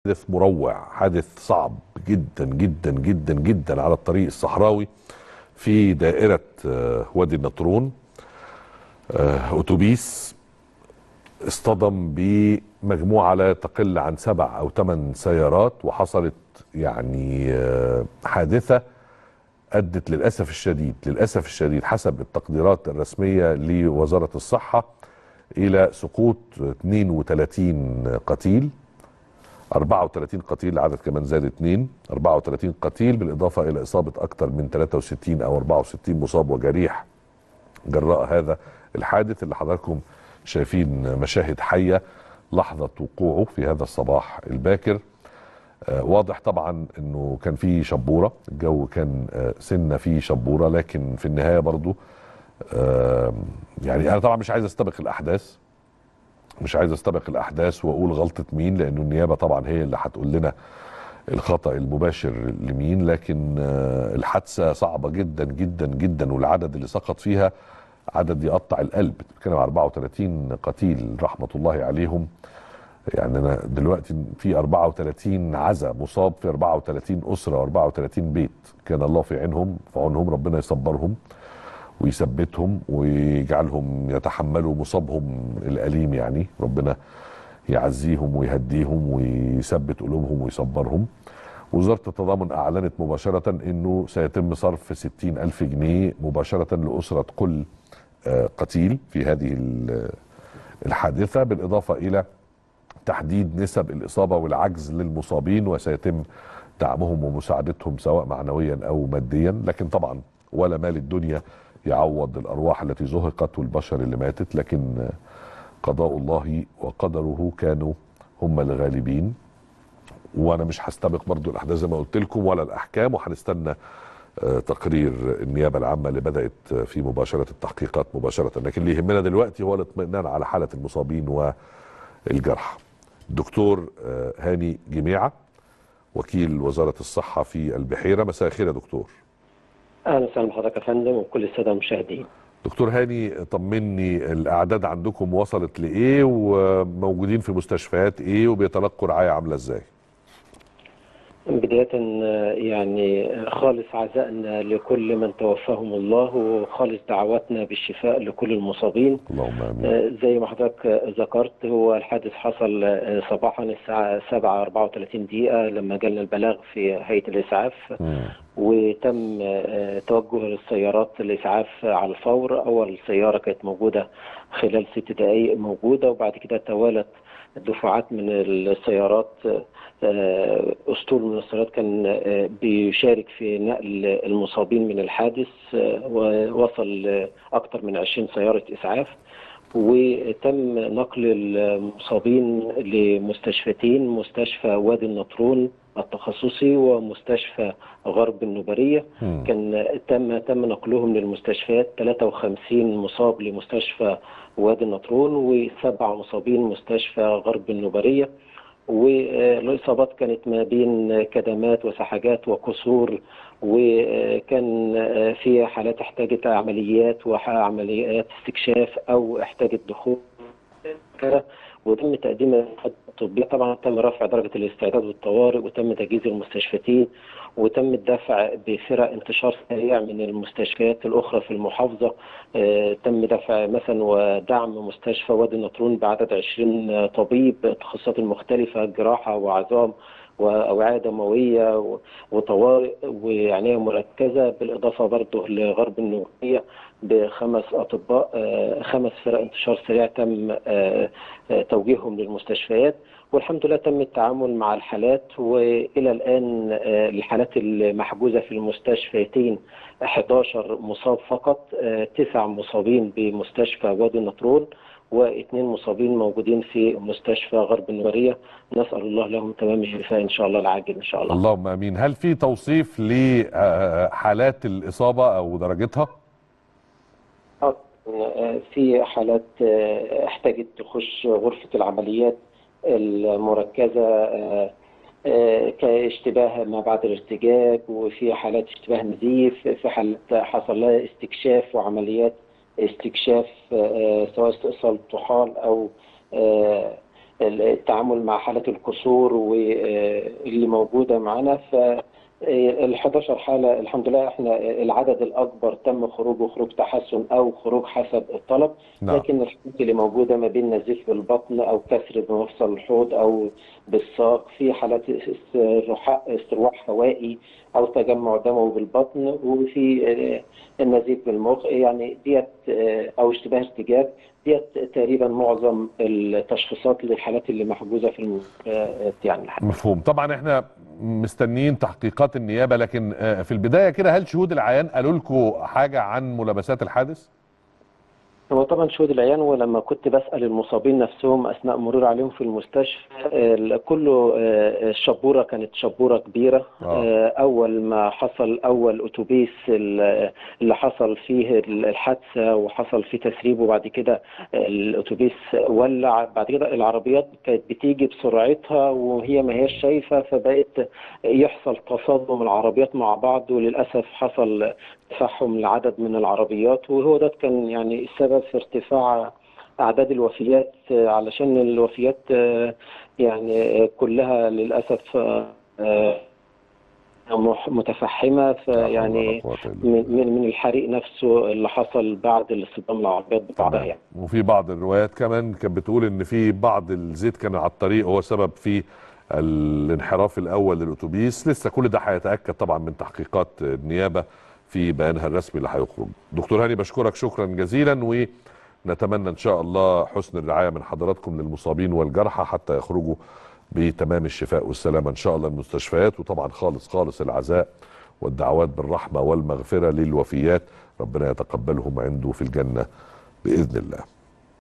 حادث مروع حادث صعب جدا جدا جدا جدا على الطريق الصحراوي في دائرة آه، وادي النطرون آه، أتوبيس اصطدم بمجموعة لا تقل عن سبع أو ثمان سيارات وحصلت يعني آه، حادثة أدت للأسف الشديد للأسف الشديد حسب التقديرات الرسمية لوزارة الصحة إلى سقوط 32 قتيل 34 قتيل العدد كمان زاد 2 34 قتيل بالاضافه الى اصابه اكثر من 63 او 64 مصاب وجريح جراء هذا الحادث اللي حضراتكم شايفين مشاهد حيه لحظه وقوعه في هذا الصباح الباكر آه واضح طبعا انه كان في شبوره الجو كان آه سنه فيه شبوره لكن في النهايه برضو آه يعني انا طبعا مش عايز استبق الاحداث مش عايز استبق الاحداث واقول غلطه مين لانه النيابه طبعا هي اللي هتقول لنا الخطا المباشر لمين لكن آه، الحادثه صعبه جدا جدا جدا والعدد اللي سقط فيها عدد يقطع القلب بتتكلم على 34 قتيل رحمه الله عليهم يعني انا دلوقتي في 34 عزا مصاب في 34 اسره و34 بيت كان الله في عينهم في عونهم ربنا يصبرهم ويثبتهم ويجعلهم يتحملوا مصابهم الأليم يعني ربنا يعزيهم ويهديهم ويثبت قلوبهم ويصبرهم وزارة التضامن أعلنت مباشرة أنه سيتم صرف 60 ألف جنيه مباشرة لأسرة كل آه، قتيل في هذه ال- الحادثة بالإضافة إلى تحديد نسب الإصابة والعجز للمصابين وسيتم دعمهم ومساعدتهم سواء معنويا أو ماديا لكن طبعا ولا مال الدنيا يعوض الأرواح التي زهقت والبشر اللي ماتت لكن قضاء الله وقدره كانوا هم الغالبين وانا مش هستبق برضو الاحداث زي ما قلت لكم ولا الاحكام وهنستنى آه، تقرير النيابه العامه اللي بدات في مباشره التحقيقات مباشره لكن اللي يهمنا دلوقتي هو الاطمئنان على حاله المصابين والجرحى الدكتور آه، هاني جميعه وكيل وزاره الصحه في البحيره مساء الخير يا دكتور اهلا وسهلا بحضرتك يا فندم وكل الساده المشاهدين. دكتور هاني طمني الاعداد عندكم وصلت لايه وموجودين في مستشفيات ايه وبيتلقوا رعايه عامله ازاي بدايه آه، يعني آه، خالص عزائنا لكل من توفاهم الله وخالص دعواتنا بالشفاء لكل المصابين. اللهم امين آه، زي ما حضرتك آه، ذكرت هو الحادث حصل آه، صباحا الساعه 7:34 دقيقه لما جالنا البلاغ في هيئه الاسعاف مم. وتم آه، توجه السيارات الإسعاف على الفور أول سيارة كانت موجودة خلال ست دقائق موجودة وبعد كده توالت دفعات من السيارات آه، أسطول من السيارات كان آه، بيشارك في نقل المصابين من الحادث آه، ووصل آه، أكثر من 20 سيارة إسعاف وتم نقل المصابين لمستشفتين مستشفى وادي النطرون التخصصي ومستشفى غرب النوبرية مم. كان تم تم نقلهم للمستشفيات 53 مصاب لمستشفى وادي النطرون وسبع مصابين مستشفى غرب النوبرية والإصابات كانت ما بين كدمات وسحجات وكسور وكان في حالات احتاجت عمليات وعمليات استكشاف أو احتاجت دخول وتم تقديم الخدمات الطبية طبعا تم رفع درجة الاستعداد والطوارئ وتم تجهيز المستشفيين وتم الدفع بفرق انتشار سريع من المستشفيات الأخرى في المحافظة آه، تم دفع مثلا ودعم مستشفى وادي النطرون بعدد 20 طبيب التخصصات المختلفة جراحة وعظام وأوعية دموية و- وطوارئ وعناية مركزة بالإضافة برضه لغرب النوبية بخمس أطباء آه، خمس فرق انتشار سريع تم آه، آه، توجيههم للمستشفيات والحمد لله تم التعامل مع الحالات والى الان آه، الحالات المحجوزه في المستشفيتين 11 مصاب فقط آه، تسع مصابين بمستشفى وادي النطرون واثنين مصابين موجودين في مستشفى غرب النوريه نسال الله لهم تمام الشفاء ان شاء الله العاجل ان شاء الله. اللهم امين هل في توصيف لحالات الاصابه او درجتها آه، في حالات آه، احتاجت تخش غرفة العمليات المركزة آه، آه، كاشتباه ما بعد الارتجاج وفي حالات اشتباه نزيف في حالات حصل لها استكشاف وعمليات استكشاف آه، سواء استئصال طحال أو آه، التعامل مع حالات الكسور واللي موجوده معانا ف ال 11 حاله الحمد لله احنا العدد الاكبر تم خروجه خروج تحسن او خروج حسب الطلب نعم. لكن الحالات اللي موجوده ما بين نزيف بالبطن او كسر بمفصل الحوض او بالساق في حالات استروح استرواح هوائي او تجمع دموي بالبطن وفي آه، النزيف بالمخ يعني ديت آه، او اشتباه ارتجاج ديت تقريبا معظم التشخيصات للحالات اللي محجوزه في المستشفيات يعني الحالية. مفهوم طبعا احنا مستنيين تحقيقات النيابه لكن آه، في البدايه كده هل شهود العيان قالوا لكم حاجه عن ملابسات الحادث؟ هو طبعا شهود العيان ولما كنت بسأل المصابين نفسهم أثناء مرور عليهم في المستشفى ال- كله آه، الشبورة كانت شبورة كبيرة آه. آه، أول ما حصل أول أتوبيس ال- اللي حصل فيه الحادثة وحصل فيه تسريب وبعد كده الأتوبيس ولع بعد كده العربيات كانت بتيجي بسرعتها وهي ما هيش شايفة فبقت يحصل تصادم العربيات مع بعض وللأسف حصل تفحم لعدد من العربيات وهو ده كان يعني السبب في ارتفاع أعداد الوفيات آه، علشان الوفيات آه، يعني آه، كلها للأسف آه، آه، مح- متفحمة فيعني من من من الحريق نفسه اللي حصل بعد الاصطدام العربيات ببعضها تمام يعني وفي بعض الروايات كمان كانت بتقول ان في بعض الزيت كان على الطريق هو سبب في الانحراف الاول للاتوبيس لسه كل ده هيتاكد طبعا من تحقيقات النيابه في بيانها الرسمي اللي هيخرج دكتور هاني بشكرك شكرا جزيلا ونتمنى ان شاء الله حسن الرعايه من حضراتكم للمصابين والجرحى حتى يخرجوا بتمام الشفاء والسلامه ان شاء الله المستشفيات وطبعا خالص خالص العزاء والدعوات بالرحمه والمغفره للوفيات ربنا يتقبلهم عنده في الجنه باذن الله